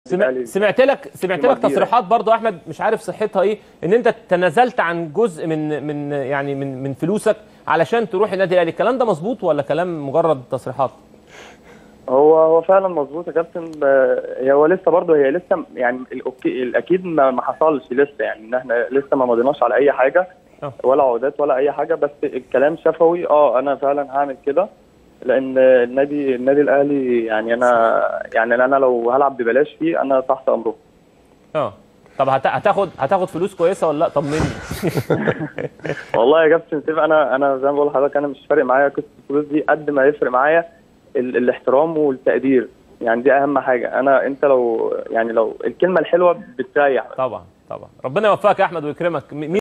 سمع... الأهلي سمعت لك سمعت قيمة لك كبيرة. تصريحات برضو احمد مش عارف صحتها ايه ان انت تنازلت عن جزء من من يعني من من فلوسك علشان تروح النادي الاهلي الكلام ده مظبوط ولا كلام مجرد تصريحات هو هو فعلا مظبوط يا كابتن ب- هي هو لسه برضه هي لسه يعني الاوكي الاكيد ما ما حصلش لسه يعني ان احنا لسه ما مضيناش على اي حاجه آه. ولا عقودات ولا اي حاجه بس الكلام شفوي اه انا فعلا هعمل كده لان النادي النادي الاهلي يعني انا يعني انا لو هلعب ببلاش فيه انا تحت امره اه طب هت... هتاخد هتاخد فلوس كويسه ولا لا طمني والله يا كابتن سيف انا انا زي ما بقول لحضرتك انا مش فارق معايا قصه الفلوس دي قد ما يفرق معايا ال... الاحترام والتقدير يعني دي اهم حاجه انا انت لو يعني لو الكلمه الحلوه بتريح طبعا طبعا ربنا يوفقك يا احمد ويكرمك مين